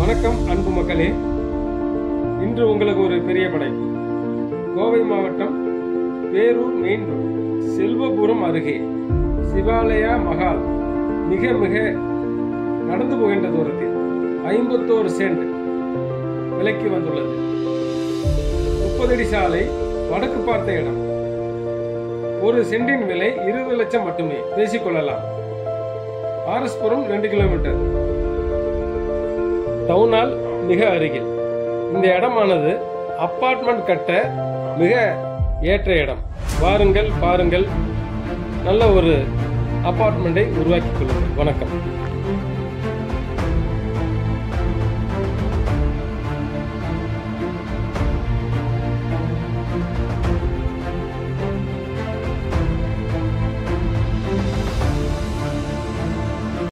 வணக்கம் அன்பு மக்களே இன்று உங்களுக்கு ஒரு பெரிய படைப்பு கோவை மாவட்டம் பேரூர் மெயின் ரோடு செல்வபுரம் அருகே சிவாலயா மகால் மிக மிக நடந்து போகின்ற தூரத்தில் ஐம்பத்தோரு சென்ட் விலைக்கு வந்துள்ளது முப்பது அடி சாலை வடக்கு பார்த்த இடம் ஒரு சென்டின் விலை இருபது லட்சம் மட்டுமே பேசிக்கொள்ளலாம் ஆர்எஸ்புரம் ரெண்டு கிலோமீட்டர் டவுனால் மிக அருகில் இந்த இடமானது அப்பார்ட்மெண்ட் கட்ட மிக ஏற்ற இடம் வாருங்கள் பாருங்கள் நல்ல ஒரு அப்பார்ட்மெண்ட்டை உருவாக்கிக் கொள்ளுங்கள் வணக்கம்